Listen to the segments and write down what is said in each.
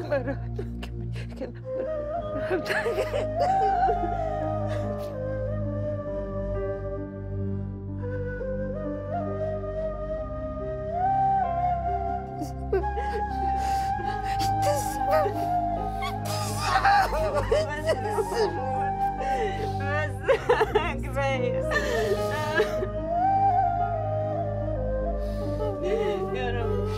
بس كفايه يا رب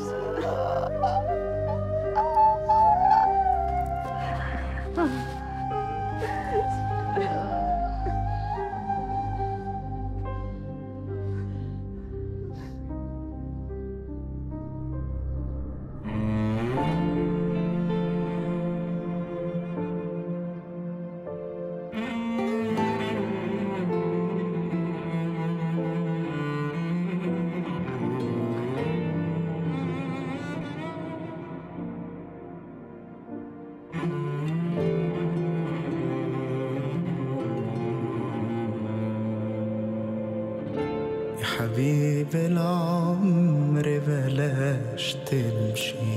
يا حبيب العمر بلاش تمشي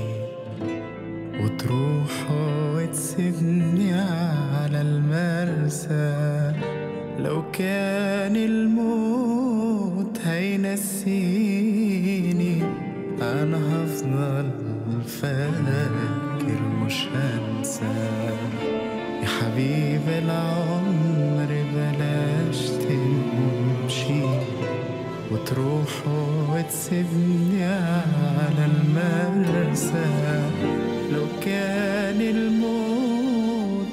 وتروح وتسيبني على المرسى لو كان الموت هينسيني انا هفضل فاكر مش هنسى يا حبيب العمر بلاش تمشي وتروح وتسيبني على المرسى لو كان الموت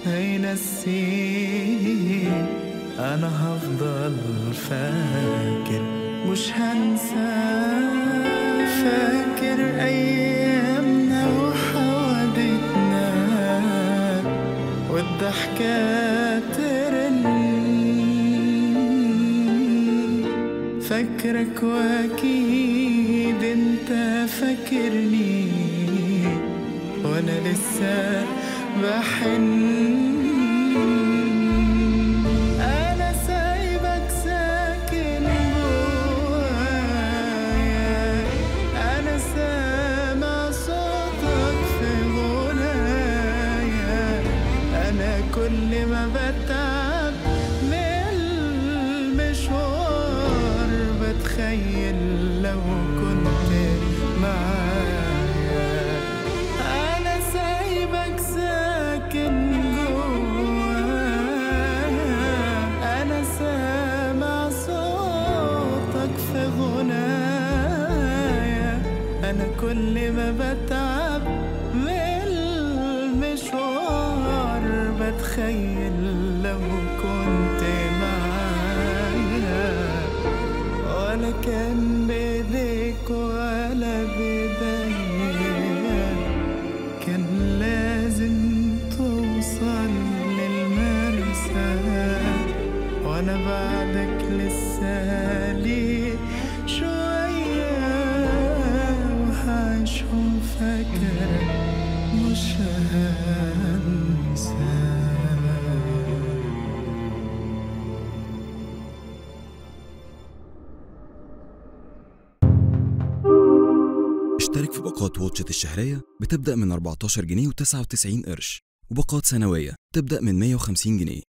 هينسيني انا هفضل فاكر مش هنسى فاكر ايامنا وحوادتنا والضحكات ترن فاكرك واكيد انت فاكرني وانا لسه بحن انا سايبك ساكن جوايا انا سامع صوتك في غنايا انا كل ما بتعب من المشوار بتخيل لو كنت معايا انا سايبك ساكن جوايا انا سامع صوتك في غنايا انا كل ما بتعب من المشوار بتخيل لو كنت معايا ولا كان بيديك ولا بداية كان لازم توصل للمرسى وانا بعدك لسه لي شوية وهعيشهم فاكرك مش هنسى اشترك في باقات واتشت الشهرية بتبدأ من 14 جنيه و99 قرش وباقات سنوية تبدأ من 150 جنيه